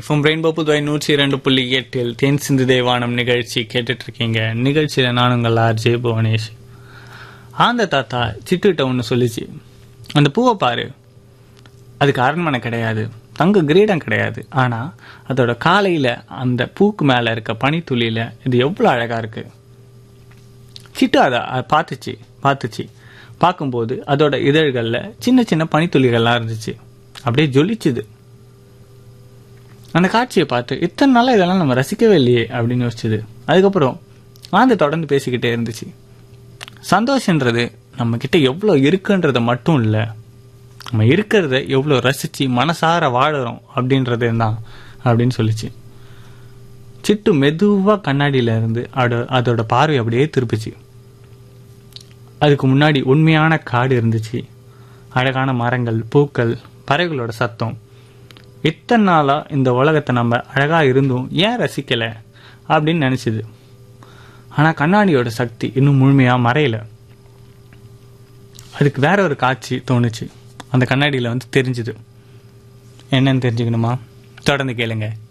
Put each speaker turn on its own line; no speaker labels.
from rainbow Puduvai நூற்றி இரண்டு புள்ளி எட்டில் தேன் சிந்து தேவானம் நிகழ்ச்சி கேட்டுட்டு இருக்கீங்க நிகழ்ச்சியில நான் உங்கள் ஆர்ஜே புவனேஷ் ஆந்த தாத்தா சிட்டுகிட்ட ஒன்று சொல்லிச்சு அந்த பூவை பாரு அதுக்கு அரண்மனை கிடையாது தங்க கிரீடம் கிடையாது ஆனா அதோட காலையில அந்த பூக்கு மேல இருக்க பனித்துளியில இது எவ்வளவு அழகா இருக்கு சிட்டு அதை அ- பார்த்துச்சு பார்த்துச்சு பார்க்கும்போது அதோட இதழ்கள்ல சின்ன சின்ன பனித்துளிகள்லாம் இருந்துச்சு அப்படியே ஜொலிச்சுது அந்த காட்சியை பார்த்து இத்தனை நாளா இதெல்லாம் நம்ம ரசிக்கவே இல்லையே அப்படின்னு யோசிச்சுது அதுக்கப்புறம் ஆந்து தொடர்ந்து பேசிக்கிட்டே இருந்துச்சு சந்தோஷன்றது நம்ம கிட்ட எவ்வளோ இருக்குன்றத மட்டும் இல்லை நம்ம இருக்கிறத எவ்வளோ ரசிச்சு மனசார வாழுறோம் அப்படின்றது தான் அப்படின்னு சொல்லிச்சு சிட்டு மெதுவா கண்ணாடியில இருந்து அதோ- அதோட பார்வை அப்படியே திருப்பிச்சு அதுக்கு முன்னாடி உண்மையான காடு இருந்துச்சு அழகான மரங்கள் பூக்கள் பறவைகளோட சத்தம் இத்தனை நாளா இந்த உலகத்தை நம்ம அழகா இருந்தும் ஏன் ரசிக்கல அப்படின்னு நினைச்சுது ஆனா கண்ணாடியோட சக்தி இன்னும் முழுமையா மறையல அதுக்கு வேற ஒரு காட்சி தோணுச்சு அந்த கண்ணாடியில வந்து தெரிஞ்சுது என்னன்னு தெரிஞ்சுக்கணுமா தொடர்ந்து கேளுங்க